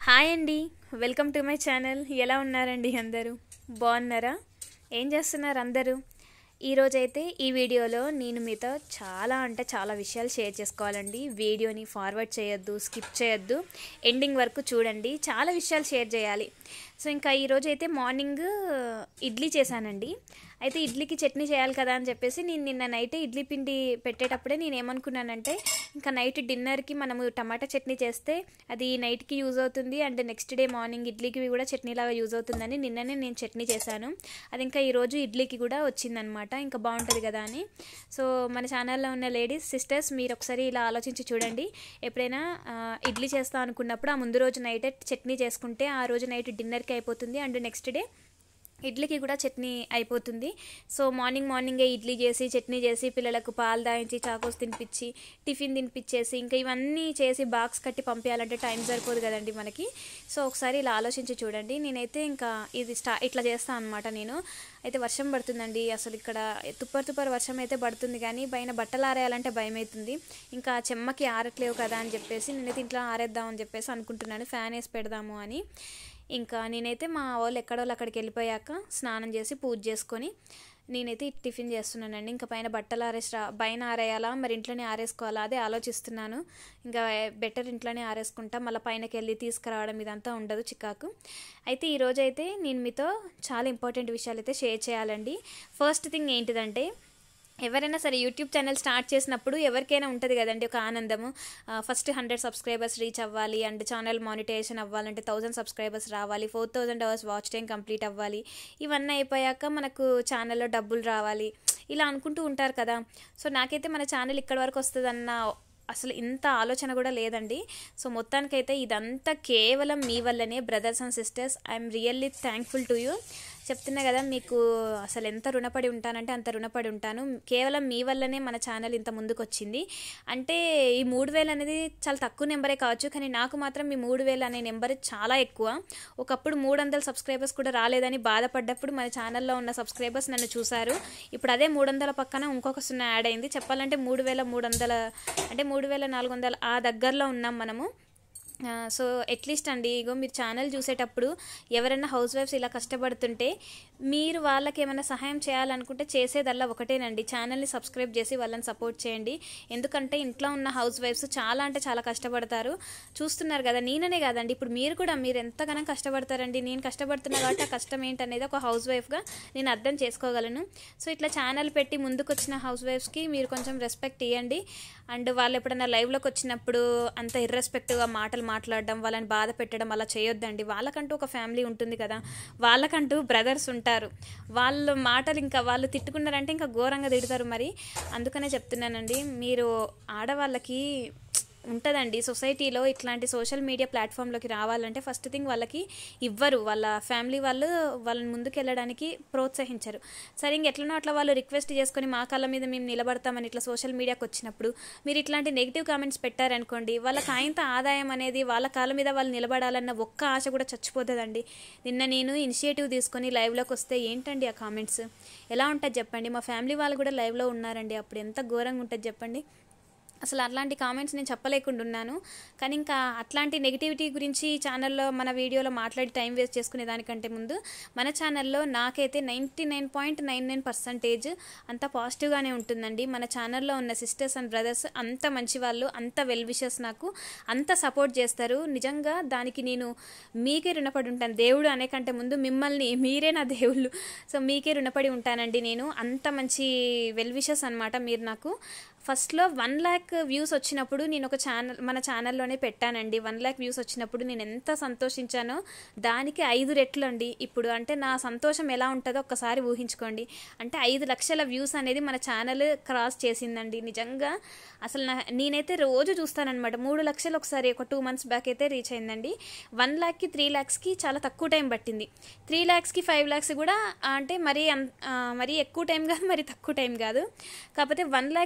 hi అండి welcome to my channel ఎలా ఉన్నారండి అందరూ బాగున్నారా ఏం చేస్తున్నారు అందరూ ఈరోజైతే ఈ వీడియోలో నేను మీతో చాలా అంటే చాలా విషయాలు షేర్ చేసుకోవాలండి వీడియోని ఫార్వర్డ్ చేయొద్దు స్కిప్ చేయొద్దు ఎండింగ్ వరకు చూడండి చాలా విషయాలు షేర్ చేయాలి సో ఇంకా ఈరోజు అయితే మార్నింగ్ ఇడ్లీ చేశానండి అయితే ఇడ్లీకి చట్నీ చేయాలి కదా అని చెప్పేసి నేను నిన్న నైట్ ఇడ్లీ పిండి పెట్టేటప్పుడే నేను ఏమనుకున్నానంటే ఇంకా నైట్ డిన్నర్కి మనము టమాటా చట్నీ చేస్తే అది నైట్కి యూజ్ అవుతుంది అండ్ నెక్స్ట్ డే మార్నింగ్ ఇడ్లీకి కూడా చట్నీలాగా యూజ్ అవుతుందని నిన్ననే నేను చట్నీ చేశాను అది ఇంకా ఈరోజు ఇడ్లీకి కూడా వచ్చిందనమాట ఇంకా బాగుంటుంది కదా అని సో మన ఛానల్లో ఉన్న లేడీస్ సిస్టర్స్ మీరు ఒకసారి ఇలా ఆలోచించి చూడండి ఎప్పుడైనా ఆ, ఇడ్లీ చేస్తా అనుకున్నప్పుడు ఆ ముందు రోజు నైట్ చట్నీ చేసుకుంటే ఆ రోజు నైట్ డిన్నర్కి అయిపోతుంది అండ్ నెక్స్ట్ డే ఇడ్లీకి కూడా చట్నీ అయిపోతుంది సో మార్నింగ్ మార్నింగే ఇడ్లీ చేసి చట్నీ చేసి పిల్లలకు పాలు దాయించి చాకోస్ తినిపించి టిఫిన్ తినిపించేసి ఇంకా ఇవన్నీ చేసి బాక్స్ కట్టి పంపించాలంటే టైం సరిపోదు కదండి మనకి సో ఒకసారి ఇలా ఆలోచించి చూడండి నేనైతే ఇంకా ఇది స్టా ఇట్లా చేస్తాను అనమాట నేను అయితే వర్షం పడుతుందండి అసలు ఇక్కడ తుప్పర్ తుప్పర్ వర్షం అయితే పడుతుంది కానీ పైన బట్టలు ఆరేయాలంటే భయం అవుతుంది ఇంకా చెమ్మకి ఆరట్లేవు కదా అని చెప్పేసి నేనైతే ఇంట్లో ఆరేద్దాం అని చెప్పేసి అనుకుంటున్నాను ఫ్యాన్ వేసి పెడదాము అని ఇంకా నేనైతే మా వాళ్ళు ఎక్కడో అక్కడికి వెళ్ళిపోయాక స్నానం చేసి పూజ చేసుకొని నేనైతే ఈ టిఫిన్ చేస్తున్నానండి ఇంకా పైన బట్టలు ఆరేసి రా పైన ఆరేయాలా మరి ఇంట్లోనే ఆరేసుకోవాలా అదే ఆలోచిస్తున్నాను ఇంకా బెటర్ ఇంట్లోనే ఆరేసుకుంటా మళ్ళీ పైనకి వెళ్ళి తీసుకురావడం ఇదంతా ఉండదు చికాకు అయితే ఈరోజు అయితే నేను మీతో చాలా ఇంపార్టెంట్ విషయాలు అయితే షేర్ చేయాలండి ఫస్ట్ థింగ్ ఏంటిదంటే ఎవరైనా సరే యూట్యూబ్ ఛానల్ స్టార్ట్ చేసినప్పుడు ఎవరికైనా ఉంటుంది కదండి ఒక ఆనందము ఫస్ట్ హండ్రెడ్ సబ్స్క్రైబర్స్ రీచ్ అవ్వాలి అండ్ ఛానల్ మానిటైజేషన్ అవ్వాలంటే థౌజండ్ సబ్స్క్రైబర్స్ రావాలి four thousand hours watch time complete అవ్వాలి ఇవన్నీ అయిపోయాక మనకు ఛానల్లో డబ్బులు రావాలి ఇలా అనుకుంటూ ఉంటారు కదా సో నాకైతే మన ఛానల్ ఇక్కడి వరకు వస్తుందన్న అసలు ఇంత ఆలోచన కూడా లేదండి సో మొత్తానికైతే ఇదంతా కేవలం మీ వల్లనే brothers and sisters I'm really thankful to you చెప్తున్నా కదా మీకు అసలు ఎంత రుణపడి ఉంటానంటే అంత రుణపడి ఉంటాను కేవలం మీ వల్లనే మన ఛానల్ ఇంత ముందుకు వచ్చింది అంటే ఈ మూడు వేలు అనేది చాలా తక్కువ నెంబరే కావచ్చు కానీ నాకు మాత్రం ఈ మూడు వేలు అనే నెంబర్ చాలా ఎక్కువ ఒకప్పుడు మూడు వందల సబ్స్క్రైబర్స్ కూడా రాలేదని బాధపడ్డప్పుడు మన ఛానల్లో ఉన్న సబ్స్క్రైబర్స్ నన్ను చూశారు ఇప్పుడు అదే మూడు వందల పక్కన ఇంకొక సున్నా యాడ్ అయింది చెప్పాలంటే మూడు వేల మూడు వందల అంటే మూడు వేల నాలుగు వందల ఆ దగ్గరలో ఉన్నాం మనము ఆ, సో అట్లీస్ట్ అండి ఇగో మీరు ఛానల్ చూసేటప్పుడు ఎవరైనా హౌస్ వైఫ్స్ ఇలా కష్టపడుతుంటే మీరు వాళ్ళకి ఏమైనా సహాయం చేయాలనుకుంటే చేసేదల్లా ఒకటేనండి ఛానల్ని సబ్స్క్రైబ్ చేసి వాళ్ళని సపోర్ట్ చేయండి ఎందుకంటే ఇంట్లో ఉన్న హౌస్ వైఫ్స్ చాలా అంటే చాలా కష్టపడతారు చూస్తున్నారు కదా నేననే కాదండి ఇప్పుడు మీరు కూడా మీరు ఎంతగానో కష్టపడతారండి నేను కష్టపడుతున్నా కాబట్టి ఆ కష్టం ఏంటనేది ఒక హౌస్ వైఫ్గా నేను అర్థం చేసుకోగలను సో ఇట్లా ఛానల్ పెట్టి ముందుకు వచ్చిన హౌస్ వైఫ్స్కి మీరు కొంచెం రెస్పెక్ట్ ఇవ్వండి అండ్ వాళ్ళు ఎప్పుడైనా లైవ్లోకి వచ్చినప్పుడు అంత ఇర్రెస్పెక్టివ్గా మాటలు మాట్లాడడం వాళ్ళని బాధ పెట్టడం అలా చేయొద్దండి వాళ్ళకంటూ ఒక ఫ్యామిలీ ఉంటుంది కదా వాళ్ళకంటూ బ్రదర్స్ ఉంటారు వాళ్ళ మాటలు ఇంకా వాళ్ళు తిట్టుకున్నారంటే ఇంకా ఘోరంగా తిడతారు మరి అందుకనే చెప్తున్నానండి మీరు ఆడవాళ్ళకి ఉంటుందండి సొసైటీలో ఇట్లాంటి సోషల్ మీడియా ప్లాట్ఫామ్లోకి రావాలంటే ఫస్ట్ థింగ్ వాళ్ళకి ఇవ్వరు వాళ్ళ ఫ్యామిలీ వాళ్ళు వాళ్ళని ముందుకు వెళ్ళడానికి ప్రోత్సహించరు సరే ఇంక ఎట్లనో అట్లా వాళ్ళు రిక్వెస్ట్ చేసుకొని మా కాళ్ళ మీద మేము నిలబడతామని ఇట్లా సోషల్ మీడియాకి వచ్చినప్పుడు మీరు ఇట్లాంటి నెగిటివ్ కామెంట్స్ పెట్టారనుకోండి వాళ్ళకి ఆయంత ఆదాయం అనేది వాళ్ళ కాళ్ళ మీద వాళ్ళు నిలబడాలన్న ఒక్క ఆశ కూడా చచ్చిపోతుందండి నిన్న నేను ఇనిషియేటివ్ తీసుకొని లైవ్లోకి వస్తే ఏంటండి ఆ కామెంట్స్ ఎలా ఉంటుంది చెప్పండి మా ఫ్యామిలీ వాళ్ళు కూడా లైవ్లో ఉన్నారండి అప్పుడు ఎంత ఘోరంగా ఉంటుంది చెప్పండి అసలు అట్లాంటి కామెంట్స్ నేను చెప్పలేకుండా ఉన్నాను కానీ ఇంకా అట్లాంటి నెగిటివిటీ గురించి ఛానల్లో మన వీడియోలో మాట్లాడి టైం వేస్ట్ చేసుకునే దానికంటే ముందు మన ఛానల్లో నాకైతే ninety nine point nine nine percentage అంత పాజిటివ్గానే ఉంటుందండి మన ఛానల్లో ఉన్న సిస్టర్స్ అండ్ బ్రదర్స్ అంత మంచి వాళ్ళు అంత వెల్ విషెస్ నాకు అంత సపోర్ట్ చేస్తారు నిజంగా దానికి నేను మీకే రుణపడి ఉంటాను దేవుడు అనే కంటే ముందు మిమ్మల్ని మీరే నా దేవుళ్ళు సో మీకే రుణపడి ఉంటానండి నేను అంత మంచి వెల్ విషెస్ అనమాట మీరు నాకు ఫస్ట్లో వన్ ల్యాక్ వ్యూస్ వచ్చినప్పుడు నేను ఒక ఛానల్ మన ఛానల్లోనే పెట్టానండి వన్ ల్యాక్ వ్యూస్ వచ్చినప్పుడు నేను ఎంత సంతోషించానో దానికి ఐదు రెట్లు అండి ఇప్పుడు అంటే నా సంతోషం ఎలా ఉంటుందో ఒక్కసారి ఊహించుకోండి అంటే ఐదు లక్షల వ్యూస్ అనేది మన ఛానల్ క్రాస్ చేసిందండి నిజంగా అసలు నా నేనైతే రోజు చూస్తానన్నమాట మూడు లక్షలు ఒకసారి ఒక టూ మంత్స్ బ్యాక్ అయితే రీచ్ అయిందండి వన్ ల్యాక్కి త్రీ ల్యాక్స్కి చాలా తక్కువ టైం పట్టింది త్రీ ల్యాక్స్కి ఫైవ్ ల్యాక్స్ కూడా అంటే మరీ అం- ఆ, మరీ ఎక్కువ టైం కాదు మరి తక్కువ టైం కాదు కాకపోతే వన్ ల్యాక్ వ్యూస్ రావడం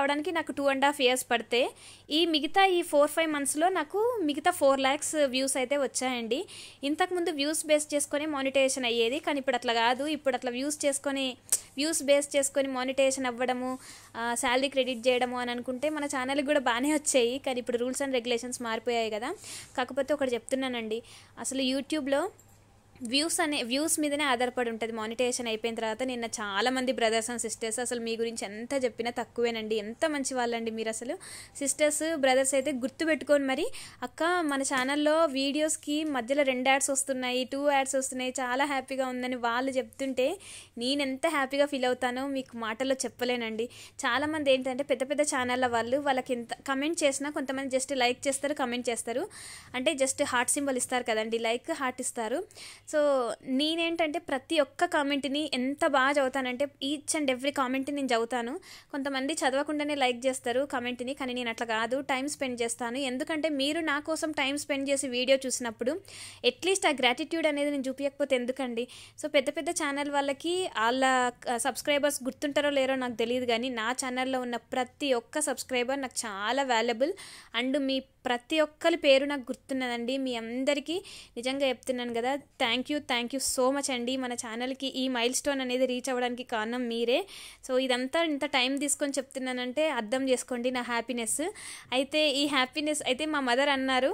రావడానికి నాకు టూ అండ్ హాఫ్ ఇయర్స్ పడితే ఈ మిగతా ఈ ఫోర్ ఫైవ్ మంత్స్లో నాకు మిగతా ఫోర్ ల్యాక్స్ వ్యూస్ అయితే వచ్చాయండి ఇంతకుముందు వ్యూస్ బేస్ చేసుకొని మానిటైజేషన్ అయ్యేది కానీ ఇప్పుడు అట్లా కాదు ఇప్పుడు అట్లా వ్యూస్ చేసుకొని వ్యూస్ బేస్ చేసుకొని మానిటైజేషన్ అవ్వడము శాలరీ క్రెడిట్ చేయడము అని అనుకుంటే మన ఛానల్కి కూడా బాగానే వచ్చాయి కానీ ఇప్పుడు రూల్స్ అండ్ రెగ్యులేషన్స్ మారిపోయాయి కదా కాకపోతే ఒకటి చెప్తున్నానండి అసలు యూట్యూబ్లో వ్యూస్ అనే వ్యూస్ మీదనే ఆధారపడి ఉంటుంది మానిటైజేషన్ అయిపోయిన తర్వాత నిన్న చాలా మంది బ్రదర్స్ అండ్ సిస్టర్స్ అసలు మీ గురించి ఎంత చెప్పినా తక్కువేనండి ఎంత మంచి వాళ్ళండి మీరు అసలు సిస్టర్స్ బ్రదర్స్ అయితే గుర్తు పెట్టుకొని మరి అక్క మన ఛానల్లో వీడియోస్కి మధ్యలో రెండు యాడ్స్ వస్తున్నాయి టూ యాడ్స్ వస్తున్నాయి చాలా హ్యాపీగా ఉందని వాళ్ళు చెప్తుంటే నేను ఎంత హ్యాపీగా ఫీల్ అవుతానో మీకు మాటల్లో చెప్పలేనండి చాలామంది ఏంటంటే పెద్ద పెద్ద ఛానళ్ళ వాళ్ళు వాళ్ళకి ఎంత కమెంట్ చేసినా కొంతమంది జస్ట్ లైక్ చేస్తారు కమెంట్ చేస్తారు అంటే జస్ట్ హార్ట్ సింబల్ ఇస్తారు కదండి లైక్ హార్ట్ ఇస్తారు సో నేనేంటంటే ప్రతి ఒక్క కామెంట్ని ఎంత బాగా చదువుతానంటే ఈచ్ అండ్ ఎవ్రీ కామెంట్ని నేను చదువుతాను కొంతమంది చదవకుండానే లైక్ చేస్తారు కామెంట్ని కానీ నేను అట్లా కాదు టైం స్పెండ్ చేస్తాను ఎందుకంటే మీరు నా కోసం టైం స్పెండ్ చేసి వీడియో చూసినప్పుడు అట్లీస్ట్ ఆ గ్రాటిట్యూడ్ అనేది నేను చూపించకపోతే ఎందుకండి సో పెద్ద పెద్ద ఛానల్ వాళ్ళకి వాళ్ళ సబ్స్క్రైబర్స్ గుర్తుంటారో లేరో నాకు తెలియదు కానీ నా ఛానల్లో ఉన్న ప్రతి ఒక్క సబ్స్క్రైబర్ నాకు చాలా వాల్యుబుల్ అండ్ మీ ప్రతి ఒక్కరి పేరు నాకు గుర్తున్నదండి మీ అందరికీ నిజంగా చెప్తున్నాను కదా thank you thank you so much అండి మన ఛానల్కి ఈ మైల్ స్టోన్ అనేది రీచ్ అవ్వడానికి కారణం మీరే సో ఇదంతా ఇంత టైం తీసుకొని చెప్తున్నానంటే అర్థం చేసుకోండి నా హ్యాపీనెస్ అయితే ఈ హ్యాపీనెస్ అయితే మా మదర్ అన్నారు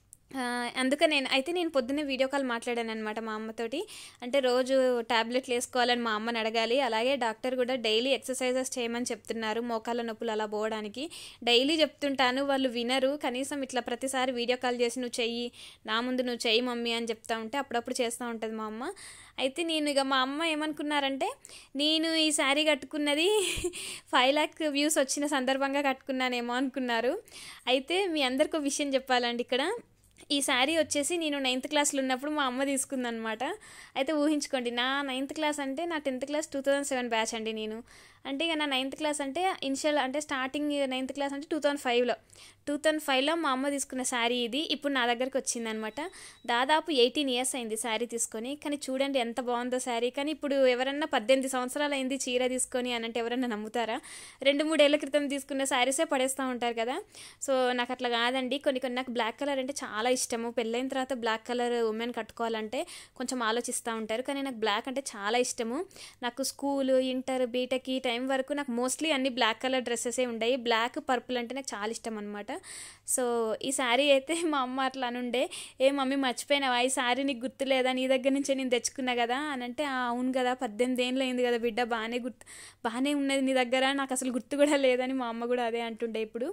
అందుకే నేను అయితే నేను పొద్దున్నే వీడియో కాల్ మాట్లాడాను అనమాట మా అమ్మతోటి అంటే రోజు ట్యాబ్లెట్లు వేసుకోవాలని మా అమ్మని అడగాలి అలాగే డాక్టర్ కూడా డైలీ ఎక్సర్సైజెస్ చేయమని చెప్తున్నారు మోకాళ్ళ నొప్పులు అలా పోవడానికి డైలీ చెప్తుంటాను వాళ్ళు వినరు కనీసం ఇట్లా ప్రతిసారి వీడియో కాల్ చేసి నువ్వు చెయ్యి నా ముందు నువ్వు చెయ్యి మమ్మీ అని చెప్తా ఉంటే అప్పుడప్పుడు చేస్తూ ఉంటుంది మా అమ్మ అయితే నేను ఇక మా అమ్మ ఏమనుకున్నారంటే నేను ఈ శారీ కట్టుకున్నది ఫైవ్ ల్యాక్ వ్యూస్ వచ్చిన సందర్భంగా కట్టుకున్నానేమో అనుకున్నారు అయితే మీ అందరికీ విషయం చెప్పాలండి ఇక్కడ ఈ శారీ వచ్చేసి నేను నైన్త్ క్లాస్లో ఉన్నప్పుడు మా అమ్మ తీసుకుందనమాట అయితే ఊహించుకోండి నా నైన్త్ క్లాస్ అంటే నా tenth class two thousand seven batch అండి నేను అంటే ఇక నా నైన్త్ క్లాస్ అంటే ఇనిషియల్ అంటే స్టార్టింగ్ నైన్త్ క్లాస్ అంటే టూ థౌజండ్ ఫైవ్లో టూ థౌజండ్ ఫైవ్లో మా అమ్మ తీసుకున్న శారీ ఇది ఇప్పుడు నా దగ్గరికి వచ్చిందనమాట దాదాపు ఎయిటీన్ ఇయర్స్ అయింది శారీ తీసుకొని కానీ చూడండి ఎంత బాగుందో శారీ కానీ ఇప్పుడు ఎవరన్నా పద్దెనిమిది సంవత్సరాలు అయింది చీర తీసుకొని అని అంటే ఎవరన్నా నమ్ముతారా రెండు మూడేళ్ల క్రితం తీసుకున్న శారీసే పడేస్తూ ఉంటారు కదా సో నాకు అట్లా కాదండి కొన్ని కొన్ని నాకు బ్లాక్ కలర్ అంటే చాలా ఇష్టము పెళ్ళైన తర్వాత బ్లాక్ కలర్ ఉమెన్ కట్టుకోవాలంటే కొంచెం ఆలోచిస్తూ ఉంటారు కానీ నాకు బ్లాక్ అంటే చాలా ఇష్టము నాకు స్కూల్ ఇంటర్ బీటెక్ ఈ టైం వరకు నాకు మోస్ట్లీ అన్ని బ్లాక్ కలర్ డ్రెస్సెసే ఉండేవి బ్లాక్ పర్పుల్ అంటే నాకు చాలా ఇష్టం అనమాట సో ఈ శారీ అయితే మా అమ్మ అట్లా అనుండే ఏ మమ్మీ మర్చిపోయినావా ఈ శారీ నీకు గుర్తులేదా నీ దగ్గర నుంచే నేను తెచ్చుకున్నా కదా అని అంటే అవును కదా పద్దెనిమిది ఏళ్ళు అయింది కదా బిడ్డ బాగానే గుర్తు బాగానే ఉన్నది నీ దగ్గర నాకు అసలు గుర్తు కూడా లేదని మా అమ్మ కూడా అదే అంటుండే ఇప్పుడు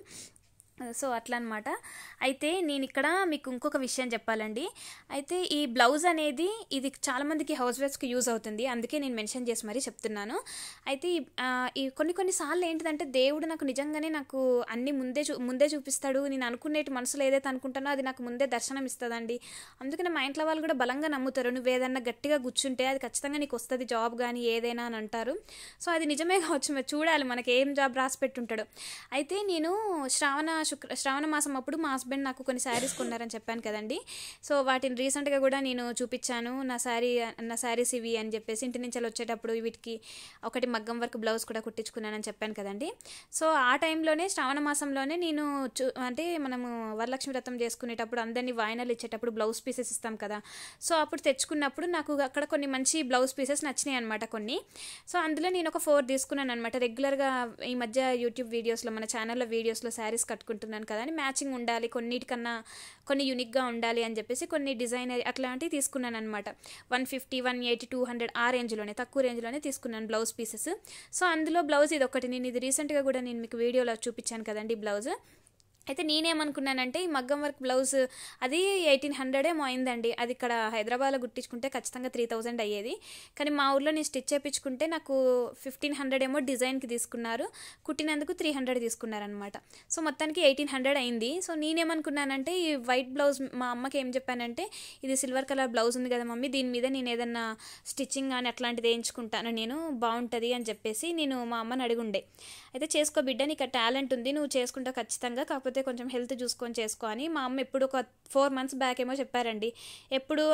సో అట్లా అనమాట అయితే నేను ఇక్కడ మీకు ఇంకొక విషయం చెప్పాలండి అయితే ఈ బ్లౌజ్ అనేది ఇది చాలామందికి హౌస్ వైఫ్స్కి యూజ్ అవుతుంది అందుకే నేను మెన్షన్ చేసి మరీ చెప్తున్నాను అయితే ఈ కొన్ని కొన్నిసార్లు ఏంటిదంటే దేవుడు నాకు నిజంగానే నాకు అన్ని ముందే చూ ముందే చూపిస్తాడు నేను అనుకునేటి మనసులో ఏదైతే అనుకుంటానో అది నాకు ముందే దర్శనం ఇస్తుందండి అందుకనే మా ఇంట్లో వాళ్ళు కూడా బలంగా నమ్ముతారు నువ్వు ఏదన్నా గట్టిగా కూర్చుంటే అది ఖచ్చితంగా నీకు వస్తుంది జాబ్ కానీ ఏదైనా అని అంటారు సో అది నిజమే కావచ్చు మరి చూడాలి మనకి ఏం జాబ్ రాసి పెట్టుంటాడు అయితే నేను శ్రావణ శుక్ర శ్రావణ మాసం అప్పుడు మా హస్బెండ్ నాకు కొన్ని శారీస్ కొన్నారని చెప్పాను కదండి సో వాటిని రీసెంట్గా కూడా నేను చూపించాను నా శారీ నా శారీస్ ఇవి అని చెప్పేసి ఇంటి నుంచి వచ్చేటప్పుడు వీటికి ఒకటి మగ్గం వర్క్ బ్లౌజ్ కూడా కుట్టించుకున్నానని చెప్పాను కదండి సో ఆ టైంలోనే శ్రావణ మాసంలోనే నేను చూ అంటే మనము వరలక్ష్మి వ్రతం చేసుకునేటప్పుడు అందరినీ వాయినాలు ఇచ్చేటప్పుడు బ్లౌజ్ పీసెస్ ఇస్తాం కదా సో అప్పుడు తెచ్చుకున్నప్పుడు నాకు అక్కడ కొన్ని మంచి బ్లౌజ్ పీసెస్ నచ్చినాయి అనమాట కొన్ని సో అందులో నేను ఒక ఫోర్ తీసుకున్నాను అనమాట రెగ్యులర్గా ఈ మధ్య యూట్యూబ్ వీడియోస్లో మన ఛానల్లో వీడియోస్లో శారీస్ కట్టుకుంటున్నాను కదా అని మ్యాచింగ్ ఉండాలి కొన్నిటికన్నా కొన్ని యూనిక్గా ఉండాలి అని చెప్పేసి కొన్ని డిజైనర్ అట్లాంటివి తీసుకున్నాను అనమాట one fifty one eighty two hundred ఆ రేంజ్లోనే తక్కువ రేంజ్లోనే తీసుకున్నాను బ్లౌజ్ పీసెస్ సో అందులో బ్లౌజ్ ఇది ఒకటి నేను ఇది రీసెంట్గా కూడా నేను మీకు వీడియోలో చూపించాను కదండి బ్లౌజ్ అయితే నేనేమనుకున్నానంటే ఈ మగ్గం వర్క్ బ్లౌజ్ అది ఎయిటీన్ హండ్రెడ్ ఏమో అయిందండి అది ఇక్కడ హైదరాబాద్లో కుట్టించుకుంటే ఖచ్చితంగా త్రీ థౌజండ్ అయ్యేది కానీ మా ఊర్లో నేను స్టిచ్ చేయించుకుంటే నాకు ఫిఫ్టీన్ హండ్రెడ్ ఏమో డిజైన్కి తీసుకున్నారు కుట్టినందుకు త్రీ హండ్రెడ్ తీసుకున్నారనమాట సో మొత్తానికి ఎయిటీన్ హండ్రెడ్ అయింది సో నేనేమనుకున్నానంటే ఈ వైట్ బ్లౌజ్ మా అమ్మకి ఏం చెప్పానంటే ఇది సిల్వర్ కలర్ బ్లౌజ్ ఉంది కదా మమ్మీ దీని మీద నేను ఏదన్నా స్టిచ్చింగ్ కానీ అట్లాంటిది వేయించుకుంటాను నేను బాగుంటుంది అని చెప్పేసి నేను మా అమ్మని అడుగుండే అయితే చేసుకో బిడ్డ నీకు టాలెంట్ ఉంది నువ్వు చేసుకుంటావు ఖచ్చితంగా కాకపోతే కొంచెం హెల్త్ చూసుకొని చేసుకో అని మా అమ్మ ఎప్పుడు ఒక ఫోర్ మంత్స్ బ్యాక్ ఏమో చెప్పారండి ఎప్పుడు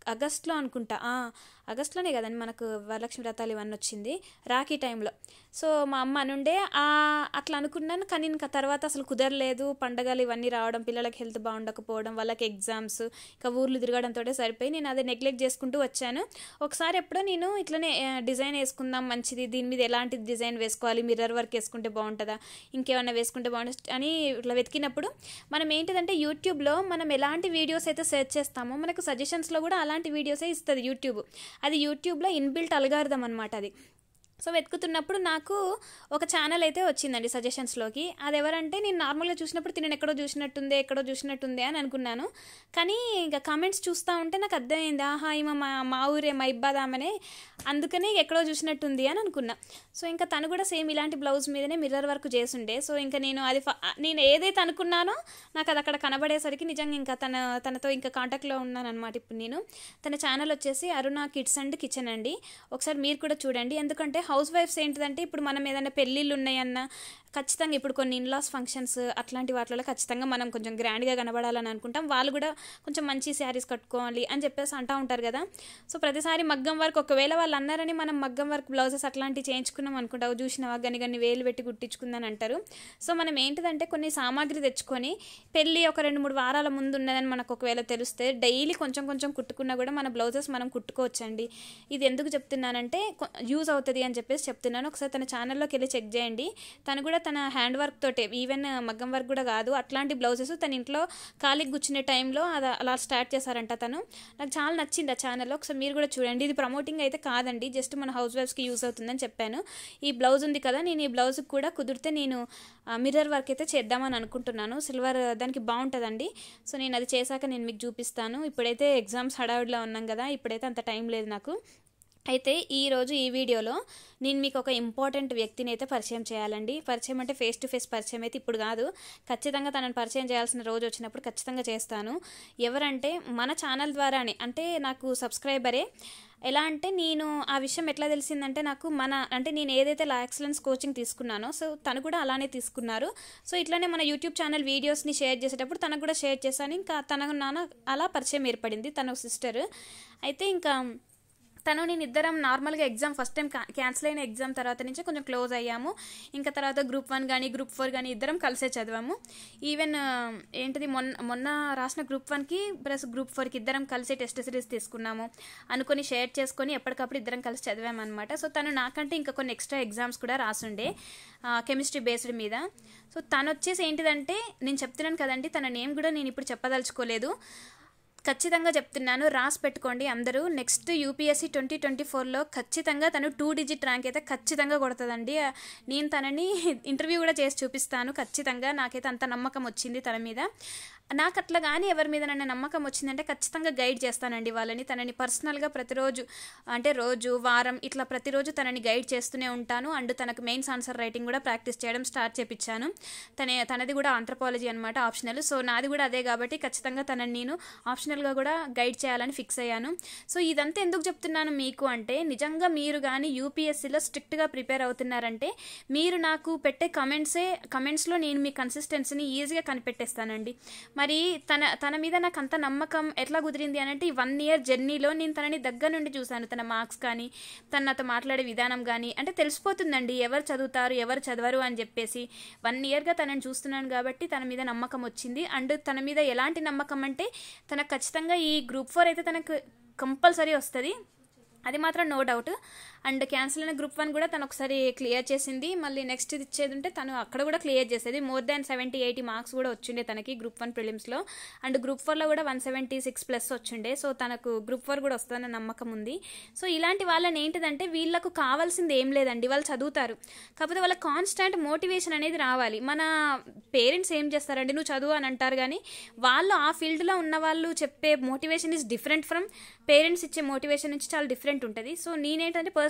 ఆగస్ట్లో అనుకుంటా ఆ, ఆగస్ట్లోనే కదండి మనకు వరలక్ష్మి వ్రతాలు ఇవన్నీ వచ్చింది రాఖీ టైంలో సో మా అమ్మ అనుండే ఆ, అట్లా అనుకున్నాను కానీ ఇంకా తర్వాత అసలు కుదరలేదు పండగలు ఇవన్నీ రావడం పిల్లలకి హెల్త్ బాగుండకపోవడం వాళ్ళకి ఎగ్జామ్స్ ఇంకా ఊర్లు తిరగడంతో సరిపోయి నేను అదే నెగ్లెక్ట్ చేసుకుంటూ వచ్చాను ఒకసారి ఎప్పుడో నేను ఇట్లనే ఆ, డిజైన్ వేసుకుందాం మంచిది దీని మీద ఎలాంటి డిజైన్ వేసుకోవాలి మిర్రర్ వర్క్ వేసుకుంటే బాగుంటుందా ఇంకేమన్నా వేసుకుంటే బాగుంటుంది అని ఇట్లా వెతికినప్పుడు మనం ఏంటిదంటే యూట్యూబ్లో మనం ఎలాంటి వీడియోస్ అయితే సెర్చ్ చేస్తామో మనకు సజెషన్స్లో కూడా అలాంటి వీడియోసే ఇస్తుంది యూట్యూబ్ అది యూట్యూబ్లో ఇన్బిల్ట్ అల్గారిథం అనమాట అది సో వెతుకుతున్నప్పుడు నాకు ఒక ఛానల్ అయితే వచ్చిందండి సజెషన్స్లోకి అది ఎవరంటే నేను నార్మల్గా చూసినప్పుడు తినను ఎక్కడో చూసినట్టుందే ఎక్కడో చూసినట్టుందే అని అనుకున్నాను కానీ ఇంకా కామెంట్స్ చూస్తూ ఉంటే నాకు అర్థమైంది ఆహా ఈమె మా మా ఊరే మా ఇబ్బాదామనే అందుకనే ఎక్కడో చూసినట్టుంది అని అనుకున్నా సో ఇంకా తను కూడా సేమ్ ఇలాంటి బ్లౌజ్ మీదనే మిర్రర్ వర్క్ చేస్తుండే సో ఇంకా నేను అది ఫ- నేను ఏదైతే అనుకున్నానో నాకు అది అక్కడ కనబడేసరికి నిజంగా ఇంకా తన తనతో ఇంకా కాంటాక్ట్లో ఉన్నాను అనమాట ఇప్పుడు నేను తన ఛానల్ వచ్చేసి అరుణ కిడ్స్ అండ్ కిచెన్ అండి ఒకసారి మీరు కూడా చూడండి ఎందుకంటే హౌస్ వైఫ్స్ ఏంటిదంటే ఇప్పుడు మనం ఏదైనా పెళ్ళిళ్ళు ఉన్నాయన్నా ఖచ్చితంగా ఇప్పుడు కొన్ని ఇన్లాస్ ఫంక్షన్స్ అట్లాంటి వాటిలో ఖచ్చితంగా మనం కొంచెం గ్రాండ్గా కనబడాలని అనుకుంటాం వాళ్ళు కూడా కొంచెం మంచి శారీస్ కట్టుకోవాలి అని చెప్పేసి అంటూ ఉంటారు కదా సో ప్రతిసారి మగ్గం వర్క్ ఒకవేళ వాళ్ళు అన్నారని మనం మగ్గం వర్క్ బ్లౌజెస్ అట్లాంటివి చేయించుకున్నాం అనుకుంటావు చూసినావా గని గని వేలు పెట్టి కుట్టించుకుందని అంటారు సో మనం ఏంటిదంటే కొన్ని సామాగ్రి తెచ్చుకొని పెళ్ళి ఒక రెండు మూడు వారాల ముందు ఉన్నదని మనకు ఒకవేళ తెలిస్తే డైలీ కొంచెం కొంచెం కుట్టుకున్నా కూడా మన బ్లౌజెస్ మనం కుట్టుకోవచ్చండి ఇది ఎందుకు చెప్తున్నానంటే యూజ్ అవుతుంది అని చెప్పేసి చెప్తున్నాను ఒకసారి తన ఛానల్లోకి వెళ్ళి చెక్ చేయండి తను కూడా తన హ్యాండ్ వర్క్ తోటే ఈవెన్ మగ్గం వర్క్ కూడా కాదు అట్లాంటి బ్లౌజెస్ తన ఇంట్లో ఖాళీకి కూర్చునే టైంలో అది అలా స్టార్ట్ చేశారంట తను నాకు చాలా నచ్చింది ఆ ఛానల్లో ఒకసారి మీరు కూడా చూడండి ఇది ప్రమోటింగ్ అయితే కాదండి జస్ట్ మన హౌస్ వైఫ్స్కి యూస్ అవుతుందని చెప్పాను ఈ బ్లౌజ్ ఉంది కదా నేను ఈ బ్లౌజ్కి కూడా కుదిరితే నేను మిర్రర్ వర్క్ అయితే చేద్దామని అనుకుంటున్నాను సిల్వర్ దానికి బాగుంటుందండి సో నేను అది చేశాక నేను మీకు చూపిస్తాను ఇప్పుడైతే ఎగ్జామ్స్ హడావుడిలో ఉన్నాం కదా ఇప్పుడైతే అంత టైం లేదు నాకు అయితే ఈరోజు ఈ వీడియోలో నేను మీకు ఒక ఇంపార్టెంట్ వ్యక్తిని అయితే పరిచయం చేయాలండి పరిచయం అంటే ఫేస్ టు ఫేస్ పరిచయం అయితే ఇప్పుడు కాదు ఖచ్చితంగా తనని పరిచయం చేయాల్సిన రోజు వచ్చినప్పుడు ఖచ్చితంగా చేస్తాను ఎవరంటే మన ఛానల్ ద్వారానే అంటే నాకు సబ్స్క్రైబరే ఎలా అంటే నేను ఆ విషయం ఎట్లా తెలిసిందంటే నాకు మన అంటే నేను ఏదైతే లా ఎక్సలెన్స్ కోచింగ్ తీసుకున్నానో సో తను కూడా అలానే తీసుకున్నారు సో ఇట్లానే మన యూట్యూబ్ ఛానల్ వీడియోస్ని షేర్ చేసేటప్పుడు తనకు కూడా షేర్ చేశాను ఇంకా తన నాన్న అలా పరిచయం ఏర్పడింది తన సిస్టర్ అయితే ఇంకా తను నేను ఇద్దరం నార్మల్గా ఎగ్జామ్ ఫస్ట్ టైం క్యాన్సిల్ అయిన ఎగ్జామ్ తర్వాత నుంచి కొంచెం క్లోజ్ అయ్యాము ఇంకా తర్వాత గ్రూప్ వన్ కానీ గ్రూప్ ఫోర్ కానీ ఇద్దరం కలిసే చదివాము ఈవెన్ ఆ, ఏంటిది మొన్న మొన్న రాసిన గ్రూప్ వన్కి ప్లస్ గ్రూప్ ఫోర్కి ఇద్దరం కలిసి టెస్ట్ సిరీస్ తీసుకున్నాము అనుకొని షేర్ చేసుకొని ఎప్పటికప్పుడు ఇద్దరం కలిసి చదివాము అనమాట సో తను నాకంటే ఇంకా కొన్ని ఎక్స్ట్రా ఎగ్జామ్స్ కూడా రాసుండే కెమిస్ట్రీ బేస్డ్ మీద సో తను వచ్చేసి ఏంటిదంటే నేను చెప్తున్నాను కదండి తన నేమ్ కూడా నేను ఇప్పుడు చెప్పదలుచుకోలేదు ఖచ్చితంగా చెప్తున్నాను రాసి పెట్టుకోండి అందరూ నెక్స్ట్ యూపీఎస్సీ ట్వంటీ ట్వంటీ ఫోర్లో ఖచ్చితంగా తను టూ డిజిట్ ర్యాంక్ అయితే ఖచ్చితంగా కొడుతుందండి ఆ, నేను తనని ఇంటర్వ్యూ కూడా చేసి చూపిస్తాను ఖచ్చితంగా నాకైతే అంత నమ్మకం వచ్చింది తన మీద నాకు అట్లా కానీ ఎవరి మీద నన్ను నమ్మకం వచ్చిందంటే ఖచ్చితంగా గైడ్ చేస్తానండి వాళ్ళని తనని పర్సనల్గా ప్రతిరోజు అంటే రోజు వారం ఇట్లా ప్రతిరోజు తనని గైడ్ చేస్తూనే ఉంటాను అండ్ తనకు మెయిన్స్ ఆన్సర్ రైటింగ్ కూడా ప్రాక్టీస్ చేయడం స్టార్ట్ చేపించాను తన తనది కూడా ఆంథ్రపాలజీ అనమాట ఆప్షనల్ సో నాది కూడా అదే కాబట్టి ఖచ్చితంగా తనని నేను ఆప్షనల్గా కూడా గైడ్ చేయాలని ఫిక్స్ అయ్యాను సో ఇదంతా ఎందుకు చెప్తున్నాను మీకు అంటే నిజంగా మీరు కానీ యూపీఎస్సీలో స్ట్రిక్ట్గా ప్రిపేర్ అవుతున్నారంటే మీరు నాకు పెట్టే కమెంట్సే కమెంట్స్లో నేను మీ కన్సిస్టెన్సీని ఈజీగా కనిపెట్టేస్తానండి మరి తన తన మీద నాకు అంత నమ్మకం ఎట్లా కుదిరింది అని అంటే ఈ వన్ ఇయర్ జర్నీలో నేను తనని దగ్గర నుండి చూశాను తన మార్క్స్ కానీ తన నాతో మాట్లాడే విధానం కానీ అంటే తెలిసిపోతుందండి ఎవరు చదువుతారు ఎవరు చదవరు అని చెప్పేసి వన్ ఇయర్గా తనని చూస్తున్నాను కాబట్టి తన మీద నమ్మకం వచ్చింది అండ్ తన మీద ఎలాంటి నమ్మకం అంటే తనకు ఖచ్చితంగా ఈ గ్రూప్ ఫోర్ అయితే తనకు కంపల్సరీ వస్తుంది అది మాత్రం నో డౌట్ అండ్ క్యాన్సిల్ అయిన గ్రూప్ వన్ కూడా తను ఒకసారి క్లియర్ చేసింది మళ్ళీ నెక్స్ట్ ఇది ఇచ్చేది ఉంటే తను అక్కడ కూడా క్లియర్ చేసేది more than seventy eighty marks కూడా వచ్చిండే తనకి గ్రూప్ వన్ ప్రిలిమ్స్లో అండ్ గ్రూప్ ఫోర్లో కూడా వన్ సెవెంటీ సిక్స్ ప్లస్ వచ్చిండే సో తనకు గ్రూప్ ఫోర్ కూడా వస్తుందన్న నమ్మకం ఉంది సో ఇలాంటి వాళ్ళని ఏంటిదంటే వీళ్ళకు కావాల్సింది ఏం లేదండి వాళ్ళు చదువుతారు కాకపోతే వాళ్ళ కాన్స్టాంట్ మోటివేషన్ అనేది రావాలి మన పేరెంట్స్ ఏం చేస్తారండి నువ్వు చదువు అని అంటారు కానీ వాళ్ళు ఆ ఫీల్డ్లో ఉన్న వాళ్ళు చెప్పే motivation is different from parents ఇచ్చే మోటివేషన్ నుంచి చాలా డిఫరెంట్ ఉంటుంది సో నేనేంటంటే పర్సనల్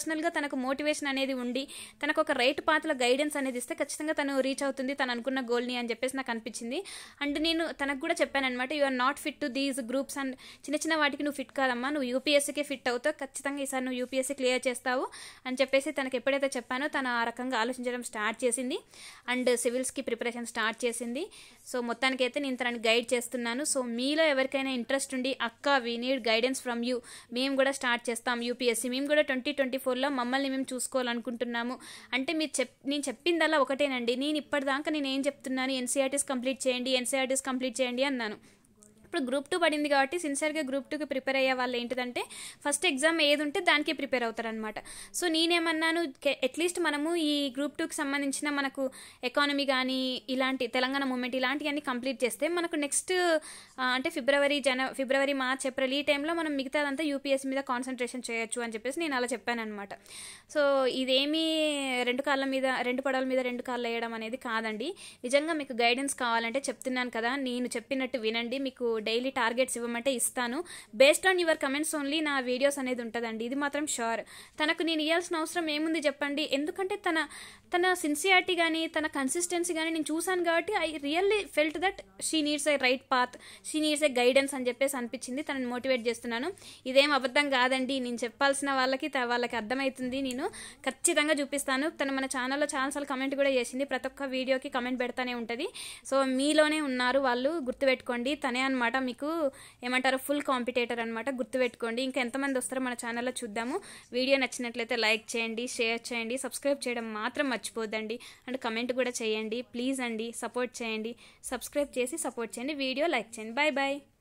పర్సనల్గా తనకు మోటివేషన్ అనేది ఉండి తనకు ఒక రైట్ పాత్రలో గైడెన్స్ అనేది ఇస్తే ఖచ్చితంగా తను రీచ్ అవుతుంది తను అనుకున్న గోల్ని అని చెప్పేసి నాకు అనిపించింది అండ్ నేను తనకు కూడా చెప్పాను అనమాట you are not fit to these groups and చిన్న చిన్న వాటికి నువ్వు ఫిట్ కాదమ్మా నువ్వు యూపీఎస్సీకే ఫిట్ అవుతావు ఖచ్చితంగా ఈసారి నువ్వు యూపీఎస్సీ క్లియర్ చేస్తావు అని చెప్పేసి తనకు ఎప్పుడైతే చెప్పానో తను ఆ రకంగా ఆలోచించడం స్టార్ట్ చేసింది అండ్ సివిల్స్కి ప్రిపరేషన్ స్టార్ట్ చేసింది సో మొత్తానికైతే నేను తనని గైడ్ చేస్తున్నాను సో మీలో ఎవరికైనా ఇంట్రెస్ట్ ఉండి అక్క we need guidance from you మేము కూడా స్టార్ట్ చేస్తాం యూపీఎస్సీ మేము కూడా ట్వంటీ ట్వంటీ ఫోర్లో మమ్మల్ని మేము చూసుకోవాలనుకుంటున్నాము అంటే మీరు చెప్ నేను చెప్పిందల్లా ఒకటేనండి నేను ఇప్పటిదాకా నేను ఏం చెప్తున్నాను ఎన్సీఆర్టీస్ కంప్లీట్ చేయండి ఎన్సీఆర్టీస్ కంప్లీట్ చేయండి అన్నాను ఇప్పుడు గ్రూప్ టూ పడింది కాబట్టి సిన్సియర్గా గ్రూప్ టూకి ప్రిపేర్ అయ్యే వాళ్ళు ఏంటిదంటే ఫస్ట్ ఎగ్జామ్ ఏది ఉంటే దానికి ప్రిపేర్ అవుతారనమాట సో నేనేమన్నాను అట్లీస్ట్ మనము ఈ గ్రూప్ టూకి సంబంధించిన మనకు ఎకానమీ కానీ ఇలాంటి తెలంగాణ మూమెంట్ ఇలాంటివన్నీ కంప్లీట్ చేస్తే మనకు నెక్స్ట్ అంటే ఫిబ్రవరి జన ఫిబ్రవరి మార్చ్ ఏప్రిల్ ఈ టైంలో మనం మిగతాదంతా యూపీఎస్సీ మీద కాన్సన్ట్రేషన్ చేయొచ్చు అని చెప్పేసి నేను అలా చెప్పాను అనమాట సో ఇదేమీ రెండు కాళ్ళ మీద రెండు పడవల మీద రెండు కాళ్ళు వేయడం అనేది కాదండి నిజంగా మీకు గైడెన్స్ కావాలంటే చెప్తున్నాను కదా నేను చెప్పినట్టు వినండి మీకు డైలీ టార్గెట్స్ ఇవ్వమంటే ఇస్తాను based on your comments only నా వీడియోస్ అనేది ఉంటుందండి ఇది మాత్రం షూర్ తనకు నేను ఇవ్వాల్సిన అవసరం ఏముంది చెప్పండి ఎందుకంటే తన తన సిన్సియారిటీ కానీ తన కన్సిస్టెన్సీ కానీ నేను చూశాను కాబట్టి I really felt that she needs a right path she needs a guidance అని చెప్పేసి అనిపించింది తనని మోటివేట్ చేస్తున్నాను ఇదేం అబద్ధం కాదండి నేను చెప్పాల్సిన వాళ్ళకి త- వాళ్ళకి అర్థమవుతుంది నేను ఖచ్చితంగా చూపిస్తాను తను మన ఛానల్లో చాలాసార్లు కమెంట్ కూడా చేసింది ప్రతి ఒక్క వీడియోకి కమెంట్ పెడతానే ఉంటుంది సో మీలోనే ఉన్నారు వాళ్ళు గుర్తుపెట్టుకోండి తనే అనమాట మీకు ఏమంటారు ఫుల్ కాంపిటేటర్ అనమాట గుర్తుపెట్టుకోండి ఇంకా ఎంతమంది వస్తారో మన ఛానల్లో చూద్దాము వీడియో నచ్చినట్లయితే లైక్ చేయండి షేర్ చేయండి సబ్స్క్రైబ్ చేయడం మాత్రం మర్చిపోద్దండి అండ్ కమెంట్ కూడా చేయండి ప్లీజ్ అండి సపోర్ట్ చేయండి సబ్స్క్రైబ్ చేసి సపోర్ట్ చేయండి వీడియో లైక్ చేయండి బాయ్ బాయ్